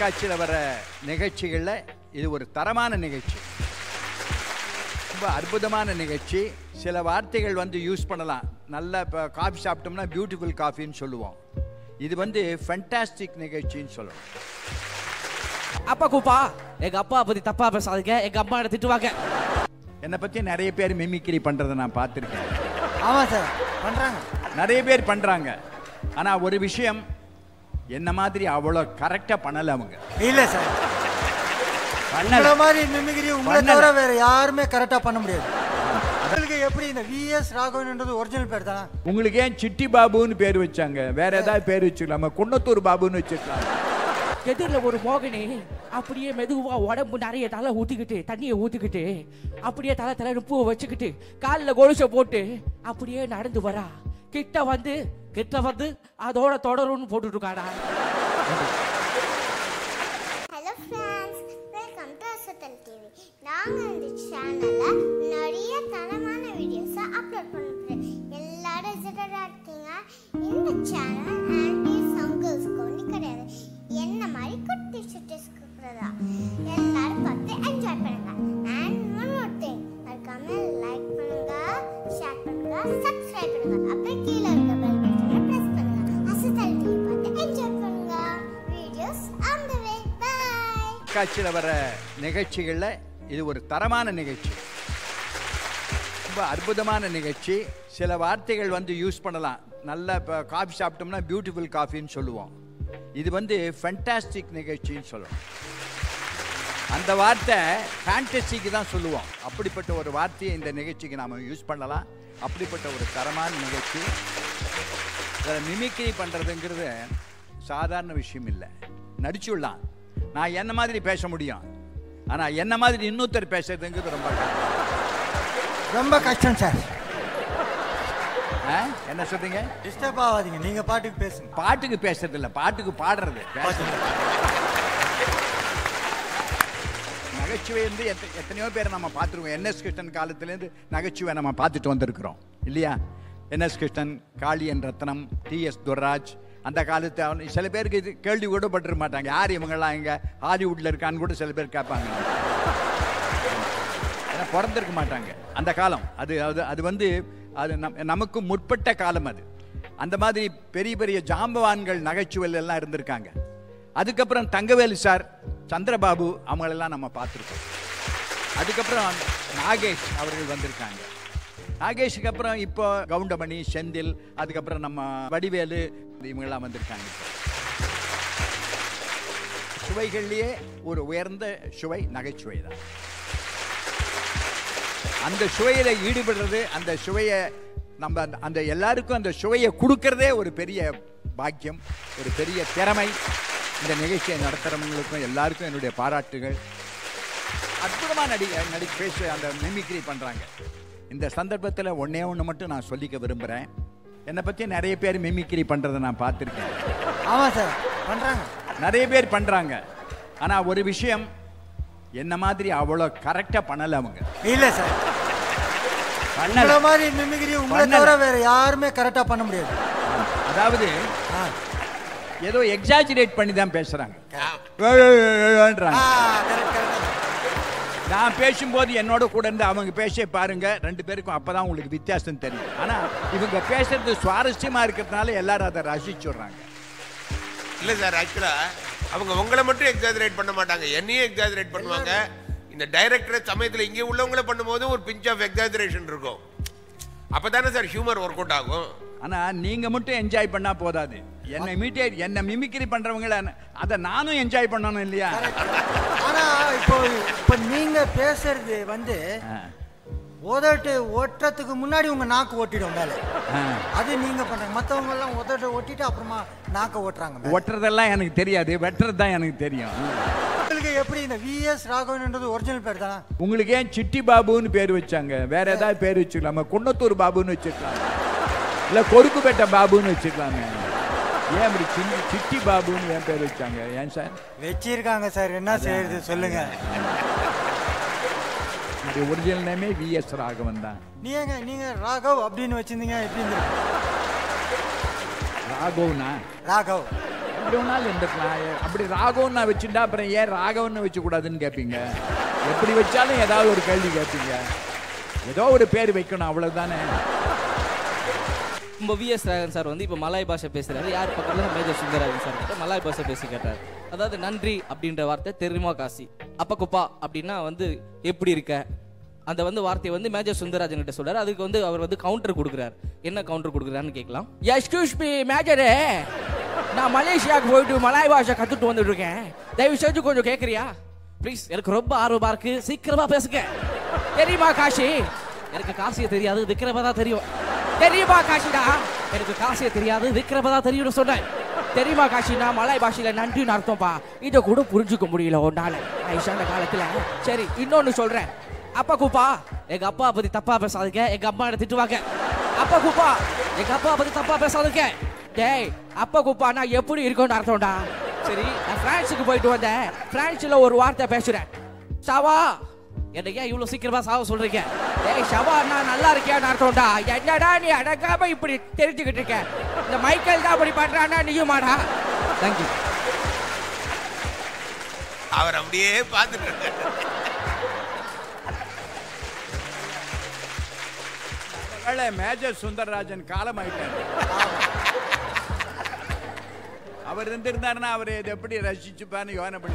தொலைக்காட்சியில் வர நிகழ்ச்சிகளில் இது ஒரு தரமான நிகழ்ச்சி ரொம்ப அற்புதமான நிகழ்ச்சி சில வார்த்தைகள் வந்து யூஸ் பண்ணலாம் நல்ல இப்போ காஃபி சாப்பிட்டோம்னா பியூட்டிஃபுல் காஃபின்னு சொல்லுவோம் இது வந்து ஃபென்டாஸ்டிக் நிகழ்ச்சின்னு சொல்லணும் அப்பா கூப்பா எங்க அப்பா பத்தி தப்பா பேசாதீங்க எங்க அம்மா என்ன திட்டுவாங்க என்னை பற்றி நிறைய பேர் மிமிக்ரி பண்ணுறதை நான் பார்த்துருக்கேன் ஆமாம் சார் பண்ணுறாங்க நிறைய பேர் பண்ணுறாங்க ஆனால் ஒரு விஷயம் என்ன மாதிரி அவ்வளோ கரெக்டாக பண்ணலை அவங்க இல்லை சார் பண்ணல உங்களை மாதிரி மிமிகிரி உங்களை பண்ணல. தவிர வேற யாருமே கரெக்டாக பண்ண முடியாது உங்களுக்கு எப்படி இந்த விஎஸ் ராகவன்ன்றது ஒரிஜினல் பேர் தானே உங்களுக்கு ஏன் சிட்டி பாபுன்னு பேர் வச்சாங்க வேற ஏதாவது பேர் வச்சுக்கலாமா குன்னத்தூர் பாபுன்னு வச்சுக்கலாம் எதிரில் ஒரு மோகனே அப்படியே மெதுவா உடம்பு நிறைய தலை ஊத்திக்கிட்டு தண்ணியை ஊத்திக்கிட்டு அப்படியே தலை தலை பூவை வச்சுக்கிட்டு காலில் கொலுசை போட்டு அப்படியே நடந்து வரா கிட்ட வந்து கிட்ட வந்து அதோட தொடரும்னு போட்டுட்டு இருக்காடா hello friends welcome to Asathal TV நாங்கள் இந்த சேனலில் நிறைய தரமான வீடியோஸை அப்லோட் பண்ணுறோம் எல்லாரும் விசிட்டடாக இருக்கீங்க இந்த சேனல் ஆன்டிஸ் அங்கிள்ஸ்க்கு ஒன்று கிடையாது என்ன மாதிரி குட்டி சுட்டிஸ்க்கு இருக்கிறதா எல்லாரும் பார்த்து என்ஜாய் பண்ணுங்க அண்ட் ஒன் மோர் திங் மறக்காம லைக் பண்ணுங்க ஷேர் பண்ணுங்க சப்ஸ்கிரைப் பண்ணுங்க அப்புறம் கீழே இருக்க பெல் பட்டனை ப்ரெஸ் பண்ணுங்க அசத்தல் டிவி பார்த்து என்ஜாய் பண்ணுங்க videos on the way bye தொலைக்காட்சியில் வர நிகழ்ச்சிகளில் இது ஒரு தரமான நிகழ்ச்சி ரொம்ப அற்புதமான நிகழ்ச்சி சில வார்த்தைகள் வந்து யூஸ் பண்ணலாம் நல்ல இப்போ காஃபி சாப்பிட்டோம்னா பியூட்டிஃபுல் காஃபின்னு சொல்லுவோம் இது வந்து ஃபென்டாஸ்டிக் நிகழ்ச்சின்னு சொல்லணும் அந்த வார்த்தை ஃபேண்டசிக்கு தான் சொல்லுவோம் அப்படிப்பட்ட ஒரு வார்த்தையை இந்த நிகழ்ச்சிக்கு நாம் யூஸ் பண்ணலாம் அப்படிப்பட்ட ஒரு தரமான நிகழ்ச்சி இதில் மிமிக்ரி பண்ணுறதுங்கிறது சாதாரண விஷயம் இல்லை நடிச்சுடலாம் நான் என்ன மாதிரி பேச முடியும் ஆனால் என்ன மாதிரி இன்னொருத்தர் பேசுறதுங்கிறது ரொம்ப கஷ்டம். ரொம்ப கஷ்டம் சார் ஆ? என்ன சொல்றீங்க டிஸ்டர்ப் ஆகாதீங்க நீங்கள் பாட்டுக்கு பேசுங்க பாட்டுக்கு பேசுறது இல்லை பாட்டுக்கு பாடுறது பேசுறது. நகைச்சுவை வந்து எத்த எத்தனையோ பேர் நம்ம பார்த்துருக்கோம் என்எஸ் கிருஷ்ணன் காலத்துலேருந்து நகைச்சுவை நம்ம பார்த்துட்டு வந்திருக்கிறோம் இல்லையா என்எஸ் கிருஷ்ணன் காளியன் ரத்னம் டிஎஸ் துர்ராஜ் அந்த காலத்து அவன் சில பேருக்கு இது கேள்வி கூட பட்டிருக்க மாட்டாங்க யார் இவங்கெல்லாம் இங்கே ஹாலிவுட்டில் இருக்கான்னு கூட சில பேர் கேட்பாங்க ஏன்னா பிறந்திருக்க மாட்டாங்க அந்த காலம் அது அது அது வந்து அது நம் நமக்கு முற்பட்ட காலம் அது அந்த மாதிரி பெரிய பெரிய ஜாம்பவான்கள் நகைச்சுவையில் எல்லாம் இருந்திருக்காங்க அதுக்கப்புறம் தங்கவேலு சார் சந்திரபாபு அவங்களெல்லாம் நம்ம பார்த்துருக்கோம் அதுக்கப்புறம் நாகேஷ் அவர்கள் வந்திருக்காங்க நாகேஷுக்கு அப்புறம் இப்போ கவுண்டமணி செந்தில் அதுக்கப்புறம் நம்ம வடிவேலு இவங்கெல்லாம் வந்திருக்காங்க இப்போ சுவைகள்லேயே ஒரு உயர்ந்த சுவை நகைச்சுவை தான் அந்த சுவையில ஈடுபடுறது அந்த சுவையை நம்ம அந்த அந்த எல்லாருக்கும் அந்த சுவையை கொடுக்கறதே ஒரு பெரிய பாக்கியம் ஒரு பெரிய திறமை இந்த நிகழ்ச்சியை நடத்துகிறவங்களுக்கும் எல்லாருக்கும் என்னுடைய பாராட்டுகள் அற்புதமாக நடி நடி பேச அந்த மிமிக்ரி பண்ணுறாங்க இந்த சந்தர்ப்பத்தில் ஒன்றே ஒன்று மட்டும் நான் சொல்லிக்க விரும்புகிறேன் என்னை பற்றி நிறைய பேர் மிமிக்ரி பண்ணுறதை நான் பார்த்துருக்கேன் ஆமாம் சார் பண்ணுறாங்க நிறைய பேர் பண்ணுறாங்க ஆனால் ஒரு விஷயம் என்ன மாதிரி அவ்வளோ கரெக்டாக பண்ணலை அவங்க இல்லை சார் பண்ணல உங்களை மாதிரி மிமிகிரி உங்களை பண்ணல. தவிர வேற யாருமே கரெக்டாக பண்ண முடியாது அதாவது ஆ ஏதோ எக்ஸாஜிரேட் பண்ணி தான் பேசுறாங்க ஆ கரெக்ட் கரெக்ட் நான் பேசும்போது என்னோட கூட இருந்து அவங்க பேச பாருங்க ரெண்டு பேருக்கும் அப்பதான் உங்களுக்கு வித்தியாசம் தெரியும் ஆனா இவங்க பேசுறது சுவாரஸ்யமா இருக்கிறதுனால எல்லாரும் அதை ரசிச்சுடுறாங்க இல்ல சார் ஆக்சுவலா அவங்க உங்களை மட்டும் எக்ஸாஜரேட் பண்ண மாட்டாங்க என்னையும் எக்ஸாஜரேட் பண்ணுவாங்க இந்த டைரக்டர் சமயத்துல இங்க உள்ளவங்கள பண்ணும்போது ஒரு பிஞ்ச் ஆஃப் எக்ஸாஜரேஷன் இருக்கும் அப்பதானே சார் ஹியூமர் ஒர்க் அவுட் ஆகும் ஆனா நீங்க மட்டும் என்ஜாய் பண்ணா போதாது என்ன இமிட்டேட் என்ன மிமிக்ரி பண்றவங்கள அதை நானும் என்ஜாய் பண்ணணும் இல்லையா ஆனா இப்போ இப்போ நீங்க பேசுறது வந்து ஆ, உதட்டு ஓட்டுறதுக்கு முன்னாடி உங்க நாக்கு ஓட்டிடும் மேலே ஆ. அது நீங்க பண்றீங்க மத்தவங்க எல்லாம் உதட்ட ஓட்டிட்டு அப்புறமா நாக்க ஓட்டுறாங்க மேல. ஒட்டுறதெல்லாம் எனக்கு தெரியாது வெட்டுறது தான் எனக்கு தெரியும் உங்களுக்கு எப்படி இந்த விஎஸ் ராகவன்ன்றது ஒரிஜினல் பேர் தானே உங்களுக்கு ஏன் சிட்டி பாபுன்னு பேர் வச்சாங்க வேற ஏதாவது பேர் வச்சுக்கலாமா குன்னத்தூர் பாபுன்னு வச்சுக்கலாம் இல்ல கொருக்குப்பேட்டை பாபுன்னு வச்சுக்கலாமே ஏன் இப்படி சின்ன சிட்டி பாபுன்னு ஏன் பேர் வச்சாங்க ஏன் சார் வச்சிருக்காங்க சார் என்ன செய்யறது சொல்லுங்க இந்த ஒரிஜினல் நேமே விஎஸ் ராகவன் தான் நீங்க நீங்க ராகவ் அப்படின்னு வச்சிருந்தீங்க எப்படி இருந்திருக்கும்? ராகவ்னா ராகவ் எப்படி வேணாலும் இருந்துக்கலாம் ஏ- அப்படி ராகவன் நான் வச்சுட்டா அப்புறம் ஏன் ராகவன் வச்சு கூடாதுன்னு கேட்பீங்க எப்படி வச்சாலும் ஏதாவது ஒரு கேள்வி கேட்பீங்க ஏதோ ஒரு பேர் வைக்கணும் அவ்வளவுதானே நம்ம விஎஸ் ராகவன் சார் வந்து இப்போ மலாய் பாஷை பேசுறாரு யார் பக்கத்தில் மேஜர் சுந்தரராஜன் சார் கிட்ட மலாய் பாஷை பேசி கேட்டார் அதாவது நன்றி அப்படின்ற வார்த்தை தெரியுமா காசி அப்ப குப்பா அப்படின்னா வந்து எப்படி இருக்க அந்த வந்து வார்த்தையை வந்து மேஜர் சுந்தரராஜன் கிட்ட சொல்றாரு அதுக்கு வந்து அவர் வந்து கவுண்டர் கொடுக்குறாரு என்ன கவுண்டர் கொடுக்குறாருன்னு கேட்கலாம் எக்ஸ்கியூஸ் மீ மேஜரு நான் மலேசியாவுக்கு போயிட்டு மலாய் பாஷை கற்றுட்டு வந்துட்டு இருக்கேன் தயவு செஞ்சு கொஞ்சம் கேட்குறியா ப்ளீஸ் எனக்கு ரொம்ப ஆர்வமா இருக்கு சீக்கிரமா பேசுங்க தெரியுமா காஷி எனக்கு காசியை தெரியாது விக்ரம தான் தெரியும் தெரியுமா காஷிடா எனக்கு காசியை தெரியாது விக்ரம தான் தெரியும்னு சொன்னேன் தெரியுமா காஷினா மலாய் பாஷையில நன்றின்னு அர்த்தம்ப்பா இதை கூட புரிஞ்சுக்க முடியல உன்னால வயசான காலத்துல சரி இன்னொன்னு சொல்றேன் அப்பா கூப்பா எங்க அப்பா பத்தி தப்பா பேசாதீங்க எங்க அம்மா என்ன திட்டுவாங்க அப்பா கூப்பா எங்க அப்பா பத்தி தப்பா பேசாதீங்க டேய் அப்பா கூப்பானா எப்படி இருக்கும்னு அர்த்தம்டா சரி நான் பிரான்ஸுக்கு போயிட்டு வந்தேன் பிரான்ஸ்ல ஒரு வார்த்தை பேசுறேன் சவா என்ன ஏன் இவ்வளவு சீக்கிரமா சாவ சொல்றீங்க டேய் சவா நான் நல்லா இருக்கியான்னு அர்த்தம்டா என்னடா நீ அடங்காம இப்படி தெரிஞ்சுக்கிட்டு இருக்க இந்த மைக்கேல் தான் அப்படி பண்றானா நீயுமாடா தேங்க்யூ அவர் அப்படியே பார்த்துட்டு இருக்காரு. ஒருவேளை மேஜர் சுந்தரராஜன் காலம் ஆயிட்டார் அவர் இருந்திருந்தாருன்னா அவர் இதை எப்படி ரசிச்சுப்பான்னு யோசனை பண்ணி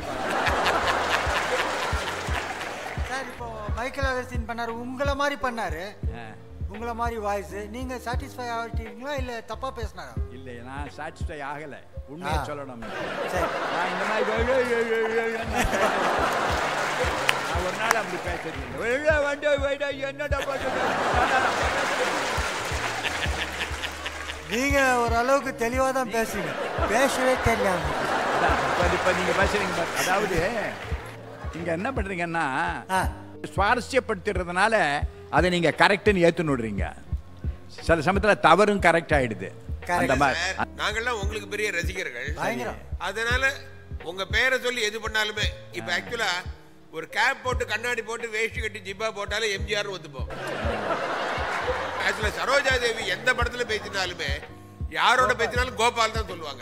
சார் இப்போ மைக்கேல் அகர்சின் பண்ணாரு உங்களை மாதிரி பண்ணாரு பாருங்க. உங்களை மாதிரி வாய்ஸ் நீங்க சாட்டிஸ்ஃபை ஆகிட்டீங்களா இல்ல தப்பா பேசினாரா இல்லை நான் சாட்டிஸ்ஃபை ஆகலை உண்மையை ஆ. சொல்லணும் சரி நான் இந்த மாதிரி வே- வே- வே- வே- வே- ன்னு நான் நான் ஒரு நாள் அப்படி பேசுறது இல்லை. வெளில வந்து வைடா, என்னடா பண்ணுறது? நீங்க ஓரளவுக்கு தெளிவா தான் பேசுறீங்க பேசவே தெரியாது அதான், இப்ப இப்ப நீங்க பேசுறீங்க பாரு. அதாவது நீங்க என்ன பண்றீங்கன்னா ஆ. சுவாரஸ்யப்படுத்துறதுனால அதை நீங்க கரெக்ட்னு ஏத்துன்னு விடுறீங்க சில சமயத்துல தவறும் கரெக்ட் ஆயிடுது Correct. அந்த மாதிரி சார், நாங்கெல்லாம் உங்களுக்கு பெரிய ரசிகர்கள் பயங்கரம் அதனால உங்க பேரை சொல்லி எது பண்ணாலுமே இப்ப ஆக்சுவலா ஒரு கேப் போட்டு கண்ணாடி போட்டு வேஷ்டி கட்டி ஜிப்பா போட்டாலும் எம்ஜிஆர் ஒத்துப்போம் ஆக்சுவலா சரோஜா தேவி எந்த படத்துல பேசினாலுமே யாரோட பேசினாலும் கோபால் தான் சொல்லுவாங்க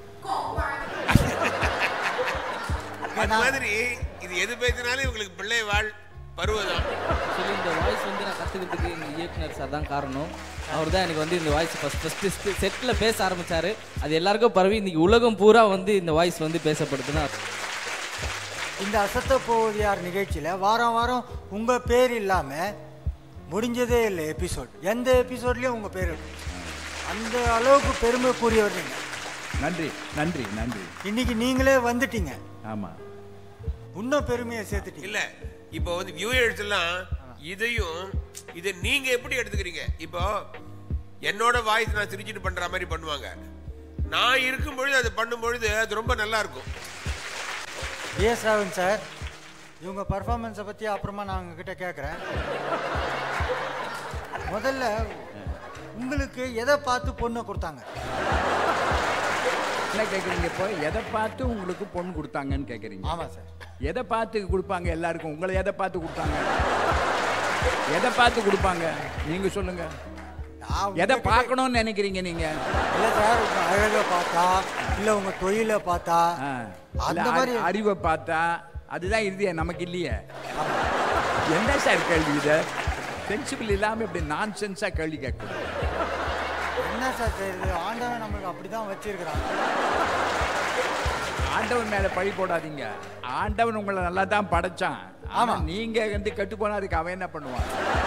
அது மாதிரி இது எது பேசினாலும் இவங்களுக்கு பிள்ளை வாழ் பருவதம் சொல்லி இந்த வாய்ஸ் வந்து நான் கத்துக்கிறதுக்கு எங்க இயக்குனர் சார் தான் காரணம் அவர் தான் எனக்கு வந்து இந்த வாய்ஸ் ஃபர்ஸ்ட் ஃபர்ஸ்ட் செட்டில் பேச ஆரம்பிச்சாரு அது எல்லாருக்கும் பரவி இன்னைக்கு உலகம் பூரா வந்து இந்த வாய்ஸ் வந்து பேசப்படுதுன்னா இந்த அசத்த போவது யார் நிகழ்ச்சியில வாரம் வாரம் உங்க பேர் இல்லாம முடிஞ்சதே இல்லை எபிசோட் எந்த எபிசோட்லயும் உங்க பேர் இருக்கும் அந்த அளவுக்கு பெருமைக்குரியவர் நீங்க நன்றி நன்றி நன்றி இன்னைக்கு நீங்களே வந்துட்டீங்க ஆமா இன்னும் பெருமையை சேர்த்துட்டீங்க இல்ல இப்போ வந்து வியூயர்ஸ் எல்லாம் இதையும் இதை நீங்க எப்படி எடுத்துக்கிறீங்க இப்போ என்னோட வாய்ஸ் நான் சிரிச்சிட்டு பண்ற மாதிரி பண்ணுவாங்க நான் இருக்கும் பொழுது அது பண்ணும் பொழுது அது ரொம்ப நல்லா இருக்கும் பிஎஸ் ராவன் சார் இவங்க பர்ஃபார்மன்ஸை பற்றி அப்புறமா நான் உங்ககிட்ட கேட்குறேன் முதல்ல உங்களுக்கு எதை பார்த்து பொண்ணை கொடுத்தாங்க என்ன கேட்குறீங்க இப்போ எதை பார்த்து உங்களுக்கு பொண்ணு கொடுத்தாங்கன்னு கேட்குறீங்க ஆமாம் சார் எதை பார்த்து கொடுப்பாங்க எல்லாருக்கும் உங்களை எதை பார்த்து கொடுத்தாங்க எதை பார்த்து கொடுப்பாங்க நீங்க சொல்லுங்க நான் எதை உங்ககிட்ட- பார்க்கணும்னு நினைக்கிறீங்க நீங்க இல்லை சார் உங்க அழகை பார்த்தா இல்லை உங்க தொழிலை பார்த்தா ஆ. அந்த இல்ல, மாதிரி அறி- அறிவை பார்த்தா அதுதான் இறுதியா நமக்கு இல்லையே என்ன சார் கேள்வி இது சென்சிபிள் இல்லாம இப்படி நான் சென்ஸா கேள்வி கேட்கக்கூடாது என்ன சார் செய்யுது ஆண்டவன் நம்மளுக்கு அப்படி தான் வச்சிருக்கிறான் ஆண்டவன் மேல பழி போடாதீங்க ஆண்டவன் உங்களை நல்லா தான் படைச்சான் ஆமா ஆமா. நீங்க வந்து கெட்டு போனா அதுக்கு அவன் என்ன பண்ணுவான்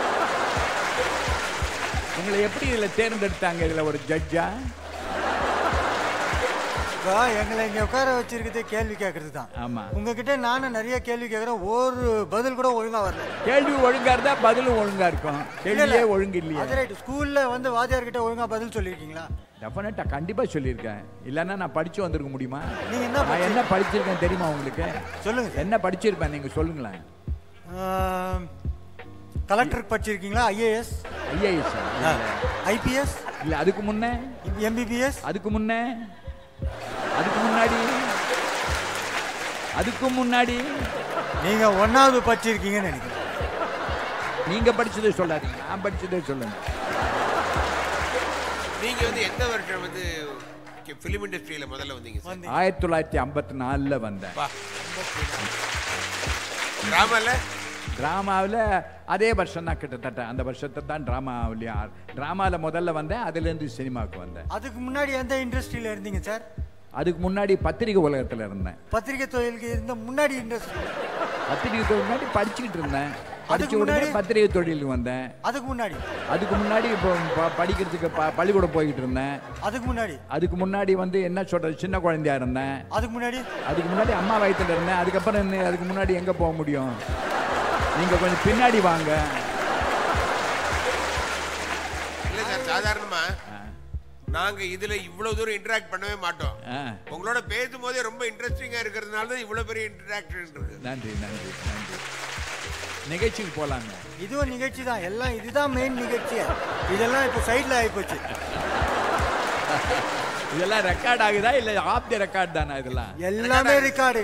உங்களை எப்படி இதுல தேர்ந்தெடுத்தாங்க இதுல ஒரு ஜட்ஜா இப்போ எங்களை இங்கே உட்கார வச்சிருக்கிறது கேள்வி கேட்கறது தான் ஆமா உங்ககிட்ட நானும் நிறைய கேள்வி கேட்குறேன் ஒரு பதில் கூட ஒழுங்கா வரல கேள்வி ஒழுங்கா இருந்தா பதிலும் ஒழுங்கா இருக்கும் கேள்வியே ஒழுங்கு இல்லையே அது ரைட் ஸ்கூல்ல வந்து வாத்தியார்கிட்ட ஒழுங்கா பதில் சொல்லியிருக்கீங்களா டெஃபினட்டா கண்டிப்பா சொல்லியிருக்கேன் இல்லைன்னா நான் படிச்சு வந்திருக்க முடியுமா நீங்க என்ன நான் படிச்சீங்க? என்ன படிச்சிருக்கேன் தெரியுமா உங்களுக்கு சொல்லுங்க சார். என்ன படிச்சிருப்பேன் நீங்க சொல்லுங்களேன் கலெக்டர் படிச்சிருக்கீங்களா ஐஏஎஸ் ஐஏஎஸ் ஐபிஎஸ் இல்ல அதுக்கு முன்ன எம்பிபிஎஸ் அதுக்கு முன்ன அதுக்கு முன்னாடி அதுக்கு முன்னாடி நீங்க ஒன்னாவது படிச்சிருக்கீங்கன்னு நினைக்கிறேன் நீங்க படிச்சதை சொல்லாதீங்க நான் படிச்சதே சொல்லுங்க நீங்க வந்து எந்த வருஷம் வந்து ஃபிலிம் இண்டஸ்ட்ரியில முதல்ல வந்தீங்க சார் வந்து ஆயிரத்தி தொள்ளாயிரத்தி ஐம்பத்தி நாலில் வந்தேன் வா டிராமால ட்ராமாவில் அதே வருஷம் தான் கிட்டத்தட்ட அந்த வருஷத்தை தான் ட்ராமாவிலேயே ட்ராமாவில் முதல்ல வந்தேன் அதுலேருந்து சினிமாவுக்கு வந்தேன் அதுக்கு முன்னாடி எந்த இண்டஸ்ட்ரியில இருந்தீங்க சார் அதுக்கு முன்னாடி பத்திரிகை உலகத்தில் இருந்தேன் பத்திரிகை தொழிலுக்கு இருந்த முன்னாடி இண்டஸ்ட்ரி பத்திரிகை தொழில் முன்னாடி படிச்சுக்கிட்டு இருந்தேன் படிச்ச உடனே முன்னாடி? பத்திரிகை தொழிலுக்கு வந்தேன் அதுக்கு முன்னாடி அதுக்கு முன்னாடி இப்போ ப- படிக்கிறதுக்கு ப பள்ளிக்கூடம் போய்கிட்டு இருந்தேன் அதுக்கு முன்னாடி அதுக்கு முன்னாடி வந்து என்ன சொல்றது சின்ன குழந்தையா இருந்தேன் அதுக்கு முன்னாடி அதுக்கு முன்னாடி அம்மா வயித்துல இருந்தேன் அதுக்கப்புறம் என்ன அதுக்கு முன்னாடி எங்க போக முடியும் நீங்க கொஞ்சம் பின்னாடி வாங்க இல்ல சார் சாதாரணமா நாங்க இதுல இவ்வளவு தூரம் இன்டராக்ட் பண்ணவே மாட்டோம் ஆ, உங்களோட பேசும்போதே ரொம்ப இன்ட்ரெஸ்டிங்கா இருக்கிறதுனால தான் இவ்வளவு பெரிய இன்டராக்ஷன் இருக்கு நன்றி நன்றி நன்றி நிகழ்ச்சிக்கு போலாங்க இதுவும் நிகழ்ச்சி தான் எல்லாம் இதுதான் மெயின் நிகழ்ச்சி இதெல்லாம் இப்போ சைடில் ஆகிப்போச்சு இதெல்லாம் ரெக்கார்ட் ஆகுதா இல்ல ஆஃப் தி ரெக்கார்ட் தானா இதெல்லாம் எல்லாமே ரெக்கார்டு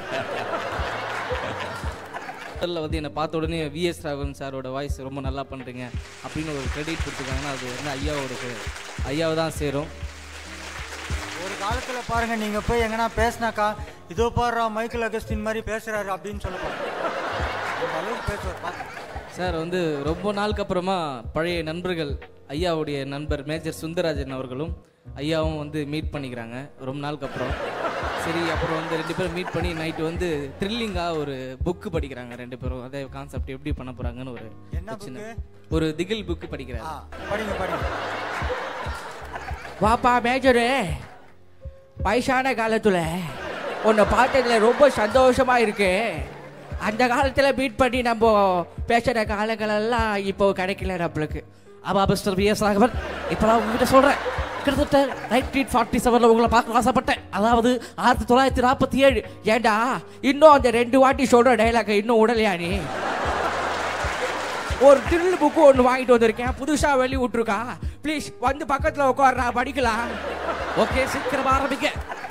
முதல்ல வந்து என்னை பார்த்த உடனே விஎஸ் ராகவன் சாரோட வாய்ஸ் ரொம்ப நல்லா பண்ணுறீங்க அப்படின்னு ஒரு கிரெடிட் கொடுத்துருக்காங்கன்னா அது வந்து ஐயாவோட cre- ஐயாவை தான் சேரும் ஒரு காலத்தில் பாருங்க நீங்க போய் எங்கன்னா பேசினாக்கா இதோ பாடுறா மைக்கேல் அகஸ்டின் மாதிரி பேசுறாரு அப்படின்னு சொல்லப்பாங்க அந்த அளவுக்கு பேசுவார் பாருங்க சார் வந்து ரொம்ப நாளுக்கு அப்புறமா பழைய நண்பர்கள் ஐயாவுடைய நண்பர் மேஜர் சுந்தரராஜன் அவர்களும் ஐயாவும் வந்து மீட் பண்ணிக்கிறாங்க ரொம்ப நாளுக்கு அப்புறம் சரி அப்புறம் வந்து ரெண்டு பேரும் மீட் பண்ணி நைட்டு வந்து த்ரில்லிங்காக ஒரு புக்கு படிக்கிறாங்க ரெண்டு பேரும் அதே கான்செப்ட் எப்படி பண்ண போகிறாங்கன்னு ஒரு என்ன ஒரு சின்ன book? ஒரு திகில் புக்கு படிக்கிறாங்க ஆ படிங்க படிங்க வாப்பா மேஜரு வயசான காலத்துல உன்னை பார்த்ததுல ரொம்ப சந்தோஷமா இருக்கு அந்த காலத்துல மீட் பண்ணி நம்ம பேசுற காலங்களெல்லாம் இப்போ கிடைக்கல நம்மளுக்கு ஆமா மிஸ்டர் விஎஸ் ராகவன் இப்போ நான் உங்ககிட்ட சொல்றேன் கிட்டத்தட்ட நைன்டீன் ஃபார்ட்டி செவனில் உங்களை பார்க்க ஆசைப்பட்டேன் அதாவது ஆயிரத்தி தொள்ளாயிரத்தி நாற்பத்தி ஏழு ஏண்டா இன்னும் அந்த ரெண்டு வாட்டி சொல்ற டைலாக இன்னும் உடலையா நீ ஒரு ட்ரில் புக்கு ஒன்று வாங்கிட்டு வந்திருக்கேன் புதுசாக வெளி விட்டுருக்கா ப்ளீஸ் வந்து பக்கத்தில் உட்கார்றா படிக்கலாம் ஓகே சீக்கிரம் ஆரம்பிக்க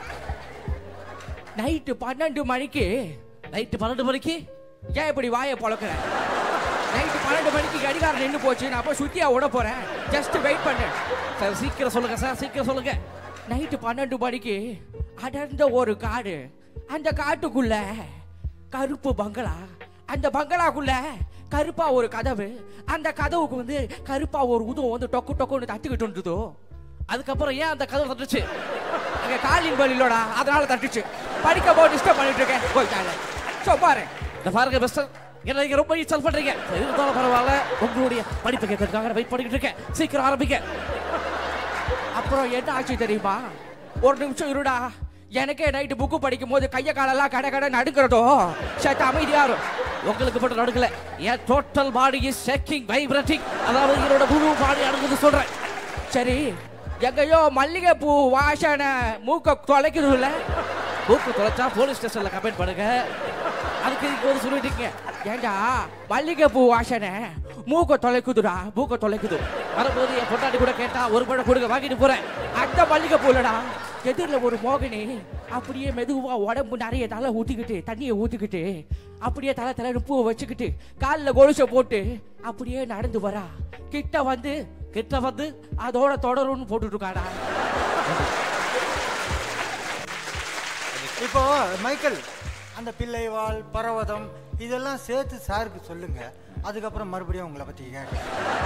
நைட்டு பன்னெண்டு மணிக்கு நைட்டு பன்னெண்டு மணிக்கு ஏன் இப்படி வாயை பொழக்கிற நைட்டு பன்னெண்டு மணிக்கு கடிகாரம் நின்று போச்சு நான் போய் சுத்தியா விட போறேன் ஜஸ்ட் வெயிட் பண்ணேன் சார் சீக்கிரம் சொல்லுங்க சார் சீக்கிரம் சொல்லுங்க நைட்டு பன்னெண்டு மணிக்கு அடர்ந்த ஒரு காடு அந்த காட்டுக்குள்ள கருப்பு பங்களா அந்த பங்களாக்குள்ள கருப்பா ஒரு கதவு அந்த கதவுக்கு வந்து கருப்பா ஒரு உதவும் வந்து டொக்கு டொக்குன்னு தட்டுக்கிட்டு இருந்ததோ அதுக்கப்புறம் ஏன் அந்த கதவு தட்டுச்சு அங்க காலிங் பல் இல்லோடா அதனால தட்டுச்சு படிக்க போது டிஸ்டர்ப் பண்ணிட்டு இருக்கேன் போயிட்டாங்க ஸோ பாரு இந்த பாருங்க பெஸ்ட் என்ன நீங்க ரொம்ப இன்ஸ்டால் பண்றீங்க சரி, இருந்தாலும் பரவாயில்ல உங்களுடைய படிப்பு கேட்கறதுக்காக வெயிட் பண்ணிக்கிட்டு இருக்கேன் சீக்கிரம் ஆரம்பிக்க அப்புறம் என்ன ஆச்சு தெரியுமா ஒரு நிமிஷம் இருடா எனக்கே நைட்டு புக்கு படிக்கும் போது கைய காலெல்லாம் கடை கடை நடுக்கிறதோ சட்ட அமைதியா இருக்கும் உங்களுக்கு மட்டும் நடுக்கல என் total body is shaking vibrating அதாவது என்னோட முழு பாடி அடங்குது சொல்றேன் சரி எங்கேயோ மல்லிகை பூ வாசனை மூக்க தொலைக்குது இல்ல மூக்கு தொலைச்சா போலீஸ் ஸ்டேஷன்ல கம்ப்ளைண்ட் பண்ணுங்க அதுக்கு இதுக்கு வந்து சொல்லிட்டீங்க ஏண்டா மல்லிகை பூ வாசனை மூக்க தொலைக்குதுடா மூக்க தொலைக்குது வரும்போது என் பொட்டாட்டி கூட கேட்டா ஒரு படம் கொடுக்க வாங்கிட்டு போறேன் அந்த மல்லிகை பூலடா எதிரில் ஒரு மோகினி அப்படியே மெதுவா உடம்பு நிறைய தலை ஊத்திக்கிட்டு தண்ணியை ஊத்திக்கிட்டு அப்படியே தலை தலை பூவை வச்சுக்கிட்டு காலில் கொலுசை போட்டு அப்படியே நடந்து வரா கிட்ட வந்து கிட்ட வந்து அதோட தொடரும்னு போட்டுட்டு இருக்காடா இப்போ மைக்கேல் அந்த பிள்ளைவாள் பர்வதம் இதெல்லாம் சேர்த்து சாருக்கு சொல்லுங்க அதுக்கப்புறம் மறுபடியும் உங்களை பத்தி கேட்க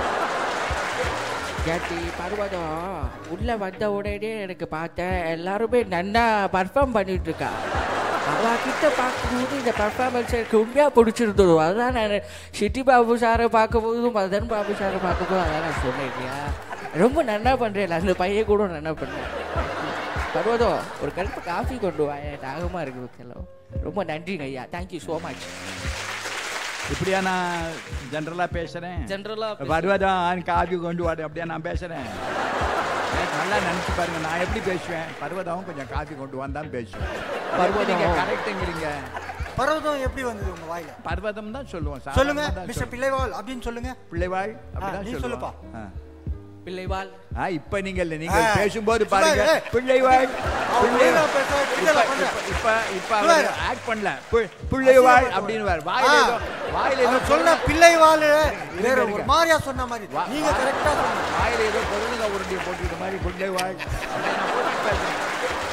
கேட்டி பர்வதம் உள்ள வந்த உடனே எனக்கு பார்த்தேன் எல்லாருமே நன்னா பர்ஃபார்ம் பண்ணிட்டு இருக்கா அவ கிட்ட பார்க்கும்போது இந்த பர்ஃபார்மன்ஸ் எனக்கு உண்மையாக பிடிச்சிருந்தது அதான் நான் சிட்டி பாபு சாரை பார்க்கும்போதும் மதன் பாபு சாரை பார்க்கும்போதும் அதான் நான் சொன்னேன் இல்லையா ரொம்ப நன்னா பண்ணுறேன் அந்த பையன் கூட நன்னா பண்ணேன் பர்வதம் ஒரு கருப்பு காஃபி கொண்டு வா எனக்கு தாகமாக இருக்குது செலவு ரொம்ப நன்றிங்க ஐயா தேங்க்யூ ஸோ மச் இப்படியா நான் ஜென்ரலா பேசுறேன் ஜென்ரலா பர்வதம் காபி கொண்டு வாடு அப்படியா நான் பேசுறேன் எனக்கு நல்லா நினைச்சு பாருங்க நான் எப்படி பேசுவேன் பர்வதம் கொஞ்சம் காபி கொண்டு வான்னு பேசுவேன் பர்வதம். நீங்க கரெக்டுங்கிறீங்க பர்வதம் எப்படி வந்தது உங்க வாயில பர்வதம் தான் சொல்லுவோம் சொல்லுங்க சாதாரணமா தான் மிஸ்டர் சொல்லுவோம். பிள்ளைவாள் அப்படின்னு சொல்லுங்க பிள்ளைவாள் ஆ, அப்படிதான் நீ சொல்லுவோம். சொல்லுப்பா. ஆ. பிள்ளைவாள் ஆ இப்ப நீங்க இல்ல நீங்க ஆ. பேசும்போது சும்மா பாருங்க இரு. பிள்ளைவாள் அவன் பிள்ளை- ஒழுங்கா பேசுறாரு, இப்ப- கிண்டலா பண்ற. இப்ப- இப்ப இப்ப சும்மா அவர் இரு. ஆக்ட் பண்ணல பு- பிள்ளைவாள் அசிங்கமா அப்படின்னு வார் வாயில ஆ. ஏதோ வாயில ஏதோ அவர் சொன்ன பிள்ளைவாள் வேற இருங்க. ஒரு மாதிரியா சொன்ன மாதிரி வா- நீங்க கரெக்டா சொன்னீங்க வாயில ஏதோ பொருளுங்க உருண்டிய போட்டுக்கிட்ட மாதிரி பிள்ளைவாள் அப்படி நான் போட்டுட்டு பேசுறேன்.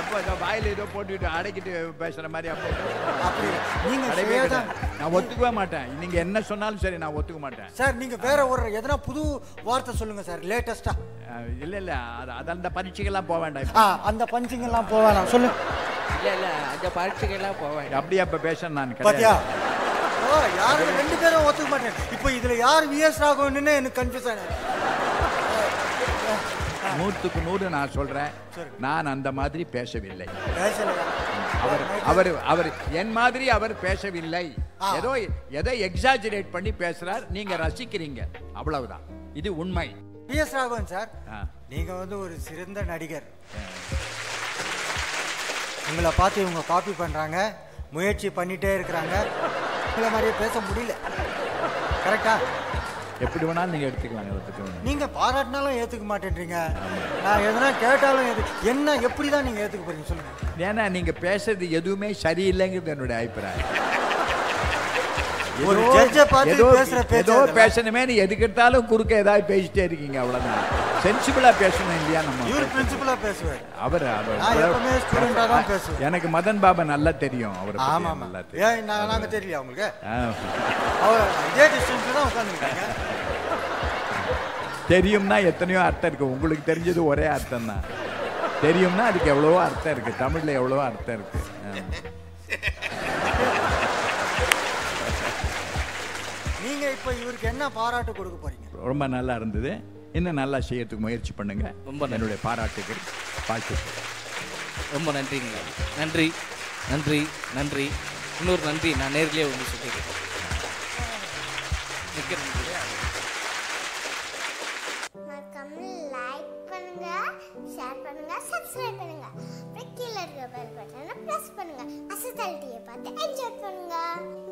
அப்போ ஏதோ வாயில ஏதோ போட்டுட்டு அடைக்கிட்டு பேசுற மாதிரி அப்போ அப்படி இல்லை. நீங்க கிடையவே சுயதான் கிடையாது. நான் ஒத்துக்கவே மாட்டேன் நீங்க என்ன சொன்னாலும் சரி நான் ஒத்துக்க மாட்டேன் சார் நீங்க வேற ஒரு எதனா புது வார்த்தை சொல்லுங்க சார் லேட்டஸ்டா அஹ் இல்ல இல்ல அது அது அந்த பரீட்சைக்கெல்லாம் போக வேண்டாம் ஆ அந்த பஞ்சிங் எல்லாம் போவேணாம் சொல்லு இல்ல இல்ல அந்த பரீட்சைக்கெல்லாம் போவேன் அப்படியே அப்ப பேச நான் பாத்தியா கிடையாது ஓ யாரும் ரெண்டு பேரும் ஒத்துக்க மாட்டேன் இப்போ இதுல யார் விஎஸ் ராகவன்னு எனக்கு கன்ஃபியூஸ் ஆனது நூற்றுக்கு நூறு நான் சொல்றேன் நான் அந்த மாதிரி பேசவில்லை பேசலையா அவர் அவர் அவர் என் மாதிரி அவர் பேசவில்லை ஆ. ஏதோ எதை எக்ஸாஜரேட் பண்ணி பேசுறார் நீங்க ரசிக்கிறீங்க அவ்வளவுதான் இது உண்மை விஎஸ் ராகவன் சார் ஆ. நீங்க வந்து ஒரு சிறந்த நடிகர் உங்களை பார்த்து இவங்க காப்பி பண்றாங்க முயற்சி பண்ணிட்டே இருக்கிறாங்க உங்களை மாதிரியே பேச முடியல கரெக்டா எப்படி வேணாலும் நீங்க எடுத்துக்கலாம் அதை பத்தி ஒண்ணும் இல்ல. நீங்க பாராட்டினாலும் ஏத்துக்க மாட்டேன்றீங்க நான் எதனா கேட்டாலும் ஏத்து என்ன எப்படி தான் நீங்க ஏத்துக்க போறீங்க சொல்லுங்க ஏன்னா நீங்க பேசுறது எதுவுமே சரியில்லைங்கிறது என்னுடைய அபிப்பிராயம் ஒரு ஏதோ- ஜட்ஜை பார்த்து ஏதோ பேசுற பேச்சு ஏதோ அதெல்லாம். பேசணுமே நீ எதுக்கு எடுத்தாலும் குறுக்க ஏதாவது பேசிட்டே இருக்கீங்க அவ்வளவுதான் சென்சிபிளா பேசணும் இல்லையா நம்ம இவர் பிரின்சிபலா பேசுவார் அவர் அவர் நான் எப்பவுமே ஸ்டூடெண்டா தான் பேசுவேன் எனக்கு மதன் பாபா நல்லா தெரியும் அவரை பத்தி ஆமா நல்லா ஆமா தெரியும் ஏன் நான் நாங்க தெரியலையா உங்களுக்கு ஆ. அவர் இதே டிஸ்டன்ஸ் தான் உட்காந்துருக்காங்க தெரியும்னா எத்தனையோ அர்த்தம் இருக்கு உங்களுக்கு தெரிஞ்சது ஒரே அர்த்தம் தான் தெரியும்னா அதுக்கு எவ்வளவோ அர்த்தம் இருக்கு தமிழ்ல எவ்வளவோ அர்த்தம் இருக்கு ஆ. நீங்க இப்ப இவருக்கு என்ன பாராட்டு கொடுக்க போறீங்க ரொம்ப நல்லா இருந்தது இன்னும் நல்லா செய்யறதுக்கு முயற்சி பண்ணுங்க ரொம்ப நன்றி. என்னுடைய பாராட்டுகள் வாழ்த்துக்கள் ரொம்ப நன்றிங்க நன்றி நன்றி நன்றி இன்னொரு நன்றி நான் நேர்லயே உங்களுக்கு சொல்லிக்கிறேன் மிக்க நன்றி மறக்காம லைக் பண்ணுங்க ஷேர் பண்ணுங்க சப்ஸ்கிரைப் பண்ணுங்க அப்புறம் கீழே இருக்க பெல் பட்டனை ப்ரெஸ் பண்ணுங்க அசத்தல் டிவியை பார்த்து என்ஜாய் பண்ணுங்க